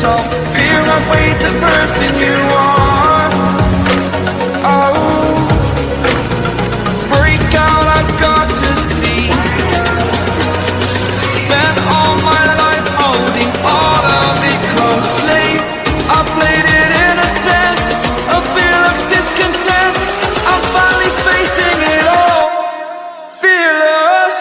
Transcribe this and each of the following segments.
tall. Fear outweighed the person you are. Oh, break out, I've got to see. Spent all my life holding all of it closely. I played it innocent, a feel of discontent. I'm finally facing it all, fearless.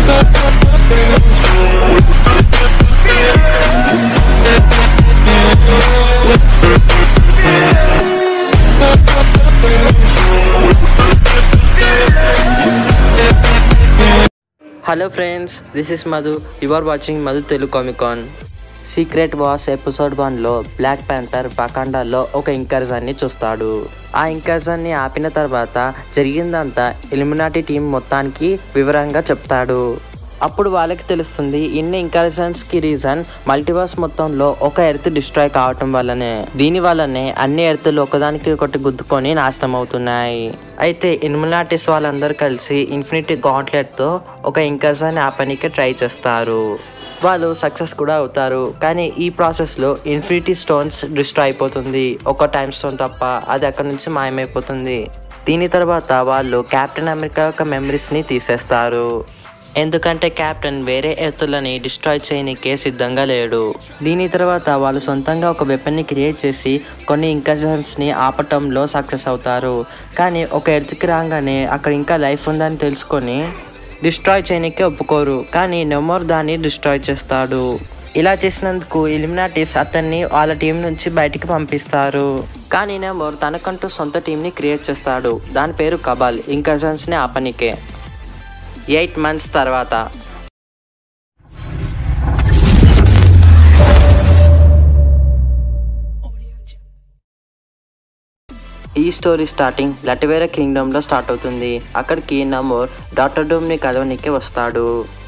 Hello friends this is Madhu you are watching Madhu Telugu Comicon secret wars episode వన్లో black panther బకాండాలో ఒక ఇంకర్జాన్ని చూస్తాడు ఆ ఇంకర్జాన్ని ఆపిన తర్వాత జరిగిందంతా ఎలిమినాటి team మొత్తానికి వివరంగా చెప్తాడు అప్పుడు వాళ్ళకి తెలుస్తుంది ఇన్ని ఇంకర్జన్స్ కి రీజన్ మల్టీవర్స్ మొత్తంలో ఒక ఎర్త్ డిస్ట్రాయ్ కావటం వల్లనే దీని వల్లనే అన్ని ఎర్త్లు ఒకదానికి ఒకటి గుద్దుకొని నాశనం అవుతున్నాయి అయితే ఇన్ములాటిస్ వాళ్ళందరూ కలిసి ఇన్ఫినిటీ గాంట్లెట్ తో ఒక ఇంకర్జన్ ఆపనికి ట్రై చేస్తారు వాళ్ళు సక్సెస్ కూడా అవుతారు కానీ ఈ ప్రాసెస్లో ఇన్ఫినిటీ స్టోన్స్ డిస్ట్రాయ్ అయిపోతుంది ఒక టైం స్టోన్ తప్ప అది అక్కడ నుంచి మాయమైపోతుంది దీని తర్వాత వాళ్ళు కెప్టెన్ అమెరికా యొక్క మెమరీస్ని తీసేస్తారు ఎందుకంటే కెప్టెన్ వేరే ఎత్తులని డిస్ట్రాయ్ చేయనికే సిద్ధంగా లేడు దీని తర్వాత వాళ్ళు సొంతంగా ఒక వెపన్ని క్రియేట్ చేసి కొన్ని ఇంకర్జన్స్ని ఆపటంలో సక్సెస్ అవుతారు కానీ ఒక ఎర్త్కి రాగానే అక్కడ ఇంకా లైఫ్ ఉందని తెలుసుకొని డిస్ట్రాయ్ చేయనికే ఒప్పుకోరు కానీ నెమోర్ దాన్ని డిస్ట్రాయ్ చేస్తాడు ఇలా చేసినందుకు ఇలిమినాటిస్ అతన్ని వాళ్ళ టీం నుంచి బయటికి పంపిస్తారు కానీ నెమోర్ తనకంటూ సొంత టీంని క్రియేట్ చేస్తాడు దాని పేరు కబాల్ ఇంకర్జన్స్ని ఆపనికే ఎయిట్ మంత్స్ తర్వాత ఈ స్టోరీ స్టార్టింగ్ లటివేరా కింగ్డమ్లో స్టార్ట్ అవుతుంది అక్కడికి నమోర్ డాక్టర్ డూమ్ని కలవనికి వస్తాడు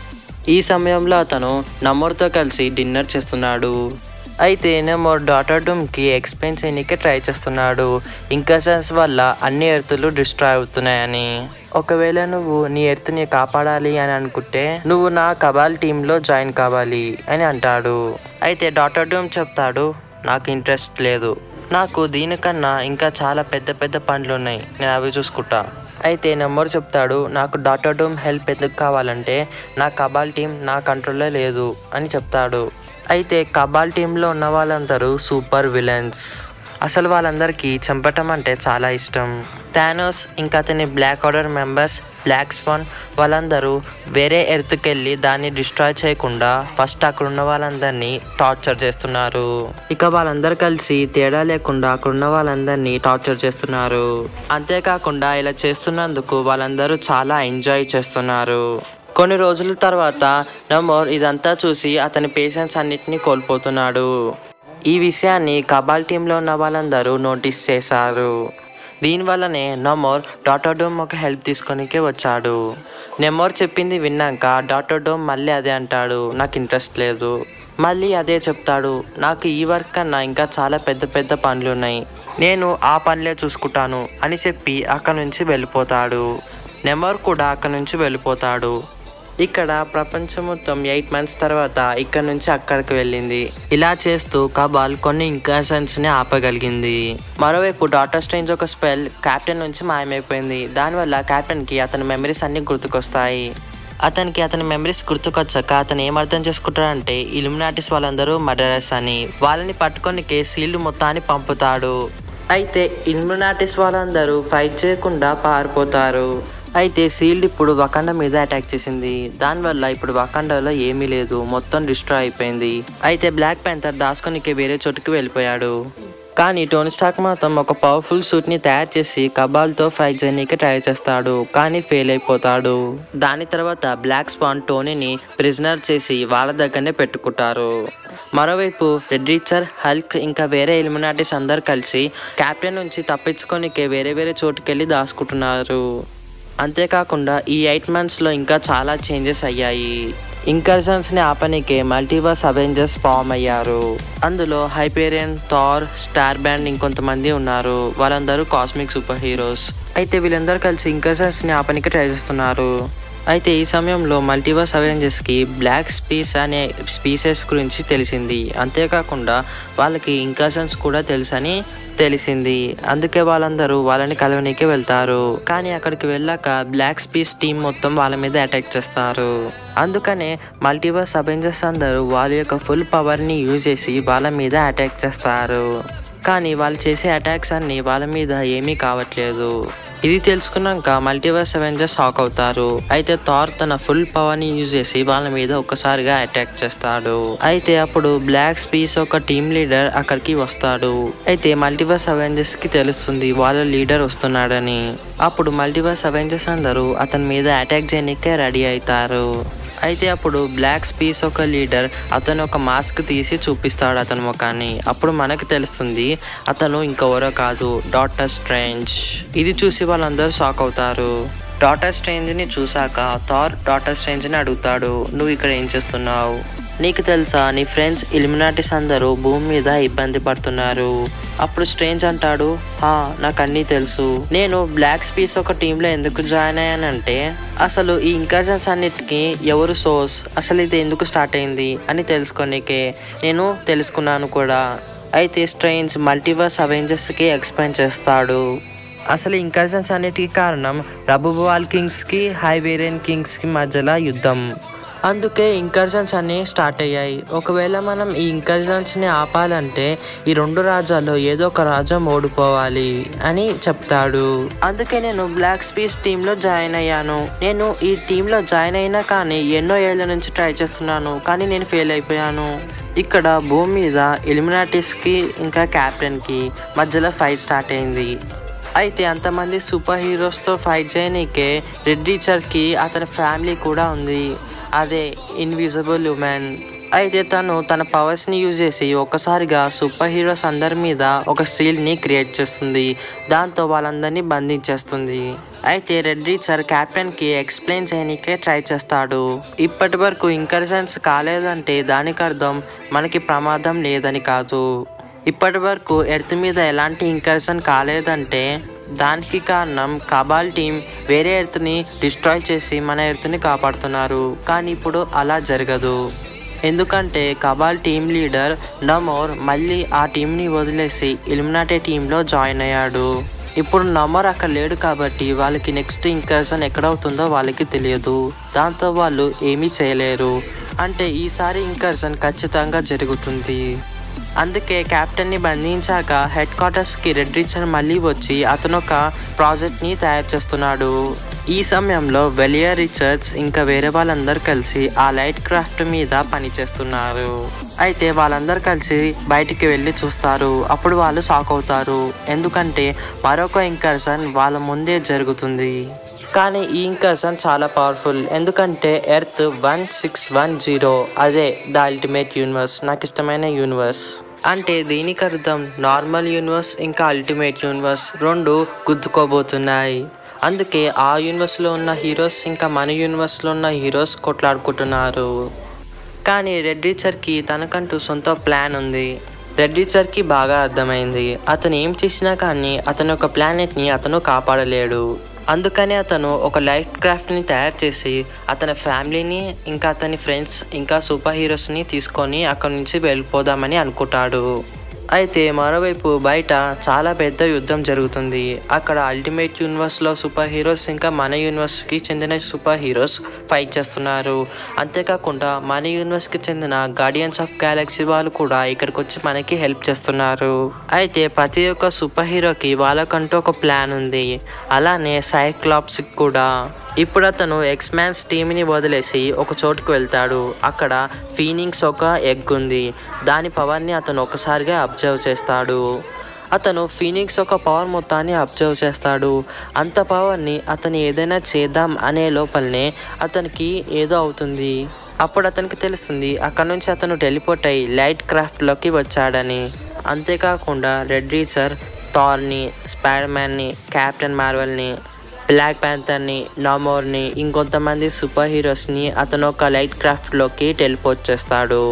ఈ సమయంలో అతను నమోర్తో కలిసి డిన్నర్ చేస్తున్నాడు అయితే నమోర్ డాటర్ డూమ్కి ఎక్స్ప్లెయిన్ చేయడానికి ట్రై చేస్తున్నాడు ఇంకసన్స్ వల్ల అన్ని ఎర్తులు డిస్ట్రాయ్ అవుతున్నాయని ఒకవేళ నువ్వు నీ ఎర్త్ని కాపాడాలి అని అనుకుంటే నువ్వు నా కబాల్ టీంలో జాయిన్ కావాలి అని అంటాడు అయితే డాటర్ డూమ్ చెప్తాడు నాకు ఇంట్రెస్ట్ లేదు నాకు దీనికన్నా ఇంకా చాలా పెద్ద పెద్ద పనులు ఉన్నాయి నేను అవి చూసుకుంటా అయితే నెంబర్ చెప్తాడు నాకు డాటర్ డూమ్ హెల్ప్ ఎందుకు కావాలంటే నా కబాల్ టీం నా కంట్రోల్లో లేదు అని చెప్తాడు అయితే కబాల్ టీంలో ఉన్న వాళ్ళందరూ సూపర్ విలన్స్ అసలు వాళ్ళందరికీ చంపటం అంటే చాలా ఇష్టం థానోస్ ఇంకా అతని black order members black swan వాళ్ళందరూ వేరే ఎర్త్కి వెళ్ళి దాన్ని డిస్ట్రాయ్ చేయకుండా ఫస్ట్ అక్కడ ఉన్న వాళ్ళందరినీ టార్చర్ చేస్తున్నారు ఇక వాళ్ళందరూ కలిసి తేడా లేకుండా అక్కడ ఉన్న వాళ్ళందరినీ టార్చర్ చేస్తున్నారు అంతేకాకుండా ఇలా చేస్తున్నందుకు వాళ్ళందరూ చాలా ఎంజాయ్ చేస్తున్నారు కొన్ని రోజుల తర్వాత నమోర్ ఇదంతా చూసి అతని పేషెన్స్ అన్నిటినీ కోల్పోతున్నాడు ఈ విషయాన్ని కబాల్ టీంలో ఉన్న వాళ్ళందరూ నోటీస్ చేశారు దీనివల్లనే నమోర్ డాటర్ డోమ్ ఒక హెల్ప్ తీసుకొనికే వచ్చాడు నెమోర్ చెప్పింది విన్నాక డాటర్ డోమ్ మళ్ళీ అదే అంటాడు నాకు ఇంట్రెస్ట్ లేదు మళ్ళీ అదే చెప్తాడు నాకు ఈ వర్క్ కన్నా ఇంకా చాలా పెద్ద పెద్ద పనులు ఉన్నాయి నేను ఆ పనులే చూసుకుంటాను అని చెప్పి అక్కడ నుంచి వెళ్ళిపోతాడు నెమోర్ కూడా అక్కడ నుంచి వెళ్ళిపోతాడు ఇక్కడ ప్రపంచం మొత్తం ఎయిట్ మంత్స్ తర్వాత ఇక్కడ నుంచి అక్కడికి వెళ్ళింది ఇలా చేస్తూ కబాల్ కొన్ని ఇంకర్షన్స్ ని ఆపగలిగింది మరోవైపు డాటర్ స్ట్రేంజ్ ఒక స్పెల్ కెప్టెన్ నుంచి మాయమైపోయింది దానివల్ల కెప్టెన్ కి అతని మెమరీస్ అన్ని గుర్తుకొస్తాయి అతనికి అతని మెమరీస్ గుర్తుకొచ్చాక అతను ఏం అర్థం చేసుకుంటాడంటే ఇల్యూమినాటిస్ వాళ్ళందరూ మర్డరర్స్ అని వాళ్ళని పట్టుకొనికే సీల్డ్ మొత్తాన్ని పంపుతాడు అయితే ఇల్యూమినాటిస్ వాళ్ళందరూ ఫైట్ చేయకుండా పారిపోతారు అయితే సీల్డ్ ఇప్పుడు వకండ మీద అటాక్ చేసింది దానివల్ల ఇప్పుడు వకండలో ఏమీ లేదు మొత్తం డిస్ట్రాయ్ అయిపోయింది అయితే బ్లాక్ ప్యాంథర్ దాచుకొనికి వేరే చోటుకి వెళ్ళిపోయాడు కానీ టోనీ స్టాక్ మాత్రం ఒక పవర్ఫుల్ సూట్ ని తయారు చేసి కబాల్తో ఫైట్ చేయడానికి ట్రై చేస్తాడు కానీ ఫెయిల్ అయిపోతాడు దాని తర్వాత బ్లాక్ స్పాన్ టోనీని ప్రిజనర్ చేసి వాళ్ళ దగ్గరనే పెట్టుకుంటారు మరోవైపు రెడ్ రీచర్ హల్క్ ఇంకా వేరే ఎలిమినాటిస్ అందరు కలిసి కెప్టెన్ నుంచి తప్పించుకోనికే వేరే వేరే చోటుకెళ్ళి దాచుకుంటున్నారు అంతేకాకుండా ఈ ఎయిట్ మంత్స్లో ఇంకా చాలా చేంజెస్ అయ్యాయి ఇంకర్జన్స్ని ఆపనికే మల్టీవర్స్ అవెంజర్స్ ఫామ్ అయ్యారు అందులో హైపేరియన్ థార్ స్టార్ బ్యాండ్ ఇంకొంతమంది ఉన్నారు వాళ్ళందరూ కాస్మిక్ సూపర్ హీరోస్ అయితే వీళ్ళందరూ కలిసి ఇంకర్జన్స్ని ఆపనికి ట్రై చేస్తున్నారు అయితే ఈ సమయంలో మల్టీవర్స్ అవెంజర్స్కి బ్లాక్ స్పీస్ అనే స్పీసెస్ గురించి తెలిసింది అంతేకాకుండా వాళ్ళకి ఇంకర్షన్స్ కూడా తెలుసని తెలిసింది అందుకే వాళ్ళందరూ వాళ్ళని కలవనీకి వెళ్తారు కానీ అక్కడికి వెళ్ళాక బ్లాక్ స్పీస్ టీం మొత్తం వాళ్ళ మీద అటాక్ చేస్తారు అందుకనే మల్టీవర్స్ అవెంజర్స్ అందరూ వాళ్ళ యొక్క ఫుల్ పవర్ని యూజ్ చేసి వాళ్ళ మీద అటాక్ చేస్తారు కానీ వాళ్ళు చేసే అటాక్స్ అన్ని వాళ్ళ మీద ఏమీ కావట్లేదు ఇది తెలుసుకున్నాక మల్టీవర్స్ అవెంజర్స్ షాక్ అవుతారు అయితే థార్ తన ఫుల్ పవర్ ని యూజ్ చేసి వాళ్ళ మీద ఒక్కసారిగా అటాక్ చేస్తాడు అయితే అప్పుడు బ్లాక్ స్పీస్ ఒక టీమ్ లీడర్ అక్కడికి వస్తాడు అయితే మల్టీవర్స్ అవెంజర్స్ కి తెలుస్తుంది వాళ్ళ లీడర్ వస్తున్నాడని అప్పుడు మల్టీవర్స్ అవెంజర్స్ అందరూ అతని మీద అటాక్ చేయడానికే రెడీ అవుతారు అయితే అప్పుడు బ్లాక్ స్పీస్ ఒక లీడర్ అతను ఒక మాస్క్ తీసి చూపిస్తాడు అతని ముఖాన్ని అప్పుడు మనకు తెలుస్తుంది అతను ఇంకెవరో కాదు డాక్టర్ స్ట్రేంజ్ ఇది చూసి వాళ్ళందరూ షాక్ అవుతారు డాక్టర్ స్ట్రేంజ్ని చూశాక థార్ డాక్టర్ స్ట్రేంజ్ని అడుగుతాడు నువ్వు ఇక్కడ ఏం చేస్తున్నావు నీకు తెలుసా నీ ఫ్రెండ్స్ ఇలిమినాటిస్ అందరూ భూమి మీద ఇబ్బంది పడుతున్నారు అప్పుడు స్ట్రేంజ్ అంటాడు హా నాకు అన్నీ తెలుసు నేను బ్లాక్ స్పీస్ ఒక టీంలో ఎందుకు జాయిన్ అయ్యానంటే అసలు ఈ ఇంకర్జన్స్ అన్నిటికీ ఎవరు సోర్స్ అసలు ఇది ఎందుకు స్టార్ట్ అయింది అని తెలుసుకోనికే నేను తెలుసుకున్నాను కూడా అయితే స్ట్రెయిన్స్ మల్టీవర్స్ అవెంజర్స్కి ఎక్స్ప్లెయిన్ చేస్తాడు అసలు ఇంకర్జన్స్ అన్నిటికీ కారణం రబుబాల్ కింగ్స్కి హైవేరియన్ కింగ్స్కి మధ్యలో యుద్ధం అందుకే ఇంకర్జన్స్ అన్ని స్టార్ట్ అయ్యాయి ఒకవేళ మనం ఈ ఇంకర్జన్స్ని ఆపాలంటే ఈ రెండు రాజ్యాల్లో ఏదో ఒక రాజ్యం ఓడిపోవాలి అని చెప్తాడు అందుకే నేను బ్లాక్ స్పీస్ టీంలో జాయిన్ అయ్యాను నేను ఈ టీంలో జాయిన్ అయినా కానీ ఎన్నో ఏళ్ల నుంచి ట్రై చేస్తున్నాను కానీ నేను ఫెయిల్ అయిపోయాను ఇక్కడ భూమి మీద ఎలిమినాటిస్కి ఇంకా క్యాప్టెన్కి మధ్యలో ఫైట్ స్టార్ట్ అయింది అయితే అంతమంది సూపర్ హీరోస్తో ఫైట్ చేయనీకే రెడ్ రీచర్కి అతని ఫ్యామిలీ కూడా ఉంది అదే ఇన్విజిబుల్ ఉమెన్ అయితే తను తన పవర్స్ని యూజ్ చేసి ఒక్కసారిగా సూపర్ హీరోస్ అందరి మీద ఒక సీల్ని క్రియేట్ చేస్తుంది దాంతో వాళ్ళందరినీ బంధించేస్తుంది అయితే రెడ్ రీచర్ క్యాప్టెన్కి ఎక్స్ప్లెయిన్ చేయనీకే ట్రై చేస్తాడు ఇప్పటి వరకు ఇంకర్జన్స్ కాలేదంటే దానికి అర్థం మనకి ప్రమాదం లేదని కాదు ఇప్పటి వరకు ఎర్త్ మీద ఎలాంటి ఇంకర్షన్ కాలేదంటే దానికి కారణం కబాల్ టీం వేరే ఎర్త్ని డిస్ట్రాయ్ చేసి మన ఎర్త్ని కాపాడుతున్నారు కానీ ఇప్పుడు అలా జరగదు ఎందుకంటే కబాల్ టీం లీడర్ నమోర్ మళ్ళీ ఆ టీంని వదిలేసి ఇలిమినాటే టీంలో జాయిన్ అయ్యాడు ఇప్పుడు నమర్ అక్కడ లేడు కాబట్టి వాళ్ళకి నెక్స్ట్ ఇంకర్షన్ ఎక్కడవుతుందో వాళ్ళకి తెలియదు దాంతో వాళ్ళు ఏమీ చేయలేరు అంటే ఈసారి ఇంకర్షన్ ఖచ్చితంగా జరుగుతుంది అందుకే కెప్టెన్ని బంధించాక హెడ్ క్వార్టర్స్కి రెడ్ రిచర్ మళ్ళీ వచ్చి అతను ఒక ప్రాజెక్ట్ని తయారు చేస్తున్నాడు ఈ సమయంలో వెలియర్ రిచర్డ్స్ ఇంకా వేరే వాళ్ళందరూ కలిసి ఆ లైట్ క్రాఫ్ట్ మీద పనిచేస్తున్నారు అయితే వాళ్ళందరూ కలిసి బయటికి వెళ్ళి చూస్తారు అప్పుడు వాళ్ళు షాక్ అవుతారు ఎందుకంటే మరొక ఇంకర్షన్ వాళ్ళ ముందే జరుగుతుంది కానీ ఈ ఇంకర్షన్ చాలా పవర్ఫుల్ ఎందుకంటే earth one six one zero అదే ద అల్టిమేట్ యూనివర్స్ నాకు ఇష్టమైన యూనివర్స్ అంటే దీనికి అర్థం నార్మల్ యూనివర్స్ ఇంకా అల్టిమేట్ యూనివర్స్ రెండు గుద్దుకోబోతున్నాయి అందుకే ఆ యూనివర్స్లో ఉన్న హీరోస్ ఇంకా మన యూనివర్స్లో ఉన్న హీరోస్ కొట్లాడుకుంటున్నారు కానీ రెడ్ రీచర్కి తనకంటూ సొంత ప్లాన్ ఉంది రెడ్ రీచర్కి బాగా అర్థమైంది అతను ఏం చేసినా కానీ అతని ఒక ప్లానెట్ని అతను కాపాడలేడు అందుకని అతను ఒక లైట్ క్రాఫ్ట్ని తయారు చేసి అతని ఫ్యామిలీని ఇంకా అతని ఫ్రెండ్స్ ఇంకా సూపర్ హీరోస్ని తీసుకొని అక్కడి నుంచి వెళ్ళిపోదామని అనుకుంటాడు అయితే మరోవైపు బయట చాలా పెద్ద యుద్ధం జరుగుతుంది అక్కడ అల్టిమేట్ యూనివర్స్లో సూపర్ హీరోస్ ఇంకా మన యూనివర్స్కి చెందిన సూపర్ హీరోస్ ఫైట్ చేస్తున్నారు అంతేకాకుండా మన యూనివర్స్కి చెందిన గార్డియన్స్ ఆఫ్ గ్యాలక్సీ వాళ్ళు కూడా ఇక్కడికి వచ్చి మనకి హెల్ప్ చేస్తున్నారు అయితే ప్రతి ఒక్క సూపర్ హీరోకి వాళ్ళకంటూ ఒక ప్లాన్ ఉంది అలానే సైక్లాప్స్కి కూడా ఇప్పుడు అతను ఎక్స్ మ్యాన్స్ టీమ్ని వదిలేసి ఒక చోటుకు వెళ్తాడు అక్కడ ఫీనింగ్స్ ఒక ఎగ్ ఉంది దాని పవర్ని అతను ఒకసారిగా అబ్జర్వ్ చేస్తాడు అతను ఫీనిక్స్ ఒక పవర్ మొత్తాన్ని అబ్జర్వ్ చేస్తాడు అంత పవర్ని అతను ఏదైనా చేద్దాం అనే లోపలనే అతనికి ఏదో అవుతుంది అప్పుడు అతనికి తెలుస్తుంది అక్కడ నుంచి అతను టెలిపోర్ట్ అయ్యి లైట్ క్రాఫ్ట్లోకి వచ్చాడని అంతేకాకుండా రెడ్ రీచర్ థార్ని స్పైడర్ మ్యాన్ని క్యాప్టెన్ మార్వెల్ని బ్లాక్ ప్యాంథర్ని నామోర్ని ఇంకొంతమంది సూపర్ హీరోస్ని అతను ఒక లైట్ క్రాఫ్ట్లోకి టెలిపోర్ట్ చేస్తాడు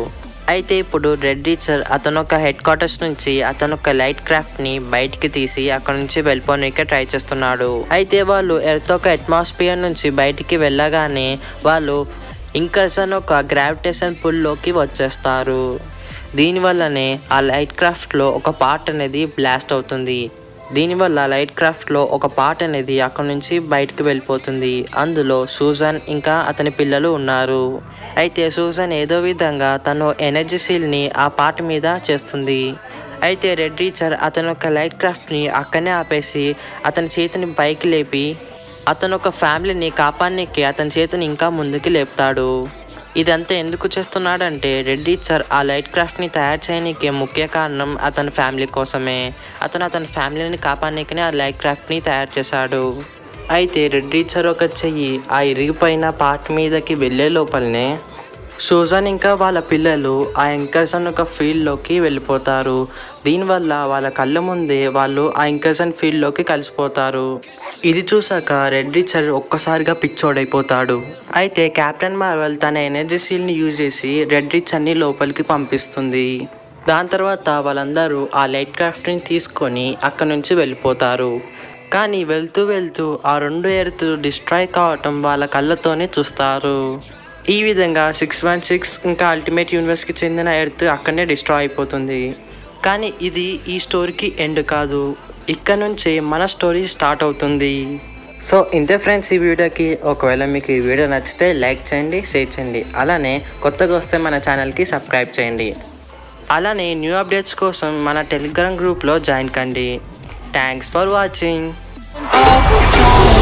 అయితే ఇప్పుడు రెడ్ రీచర్ అతను ఒక హెడ్ క్వార్టర్స్ నుంచి అతను ఒక లైట్ క్రాఫ్ట్ ని బయటికి తీసి అక్కడ నుంచి వెళ్ళిపోనీకే ట్రై చేస్తున్నాడు అయితే వాళ్ళు ఎర్త్ ఒక అట్మాస్ఫియర్ నుంచి బయటికి వెళ్ళగానే వాళ్ళు ఇంకర్సన్ ఒక గ్రావిటేషన్ పుల్లోకి వచ్చేస్తారు దీనివల్లనే ఆ లైట్ క్రాఫ్ట్లో ఒక పార్ట్ అనేది బ్లాస్ట్ అవుతుంది దీనివల్ల లైట్ క్రాఫ్ట్లో ఒక పార్ట్ అనేది అక్కడ నుంచి బయటకు వెళ్ళిపోతుంది అందులో సూజన్ ఇంకా అతని పిల్లలు ఉన్నారు అయితే సూజన్ ఏదో విధంగా తను ఎనర్జీ సీల్ని ఆ పార్ట్ మీద చేస్తుంది అయితే రెడ్ రీచర్ అతను ఒక లైట్ క్రాఫ్ట్ని అక్కడనే ఆపేసి అతని చేతిని పైకి లేపి అతను ఒక ఫ్యామిలీని కాపాడడానికి అతని చేతిని ఇంకా ముందుకు లేపుతాడు ఇదంతా ఎందుకు చేస్తున్నాడంటే రెడ్ రీచర్ ఆ లైట్ క్రాఫ్ట్ని తయారు చేయడానికి ముఖ్య కారణం అతని ఫ్యామిలీ కోసమే అతను అతని ఫ్యామిలీని కాపాడడానికనే ఆ లైట్ క్రాఫ్ట్ని తయారు చేశాడు అయితే రెడ్ రీచర్ ఒక చెయ్యి ఆ ఇరిగిపోయిన పార్ట్ మీదకి వెళ్ళే లోపలనే సూజన్ ఇంకా వాళ్ళ పిల్లలు ఆ ఎంకర్సన్ ఒక ఫీల్డ్లోకి వెళ్ళిపోతారు దీనివల్ల వాళ్ళ కళ్ళ ముందే వాళ్ళు ఆ ఎంకర్సన్ ఫీల్డ్లోకి కలిసిపోతారు ఇది చూసాక రెడ్ రిచర్ ఒక్కసారిగా పిచ్చోడైపోతాడు అయితే కెప్టెన్ మార్వెల్ తన ఎనర్జీ సీల్ని యూజ్ చేసి రెడ్ రిచర్ని లోపలికి పంపిస్తుంది దాని తర్వాత వాళ్ళందరూ ఆ లైట్ క్రాఫ్ట్ని తీసుకొని అక్కడ నుంచి వెళ్ళిపోతారు కానీ వెళ్తూ వెళ్తూ ఆ రెండు ఎర్త్ డిస్ట్రాయ్ కావటం వాళ్ళ కళ్ళతోనే చూస్తారు ఈ విధంగా సిక్స్ వన్ సిక్స్ ఇంకా అల్టిమేట్ యూనివర్స్కి చెందిన ఎర్త్ అక్కడనే డిస్ట్రాయ్ అయిపోతుంది కానీ ఇది ఈ స్టోరీకి ఎండ్ కాదు ఇక్కడ నుంచి మన స్టోరీ స్టార్ట్ అవుతుంది సో ఇంతే ఫ్రెండ్స్ ఈ వీడియోకి ఒకవేళ మీకు ఈ వీడియో నచ్చితే లైక్ చేయండి షేర్ చేయండి అలానే కొత్తగా వస్తే మన ఛానల్కి సబ్స్క్రైబ్ చేయండి అలానే న్యూ అప్డేట్స్ కోసం మన టెలిగ్రామ్ గ్రూప్లో జాయిన్ కండి thanks for watching all the time